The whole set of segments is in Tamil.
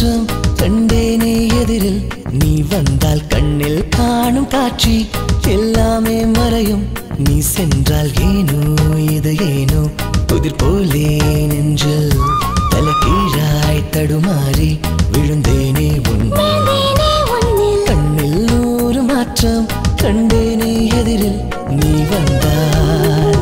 மாற்றம் கண்டேனே எதிரில் நீ வந்தால் கண்ணில் காணும் காட்சி எல்லாமே மறையும் நீ சென்றால் ஏனோ இது ஏனோ புதிர் போலே நெஞ்சில் தலைகீழாய் தடுமாறி விழுந்தேனே உன் விழுந்தேனே உன்னில் கண்ணில் நூறு மாற்றம் கண்டேனே எதிரில் நீ வந்தால்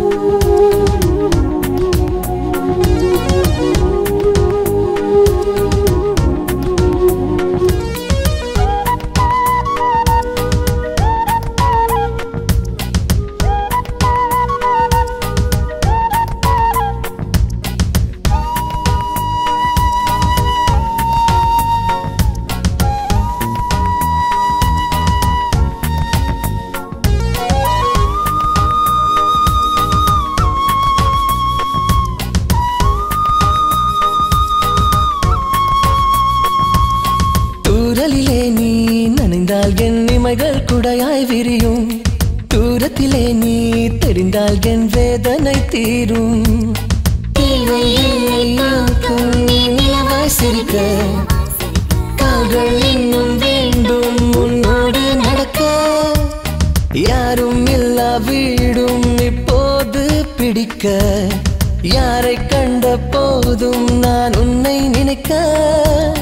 தூரலிலே நீ நனைந்தால் என் இமைகள் குடையாய் விரியும் தூரத்திலே நீ தெரிந்தால் என் வேதனை தீரும் தேவை இல்லை காக்கும் நீ நிலவாய் சிரிக்க கால்கள் இன்னும் வேண்டும் உன்னோடு நடக்க யாரும் இல்லா வீடும் இப்போது பிடிக்க யாரை கண்ட போதும் நான் உன்னை நினைக்க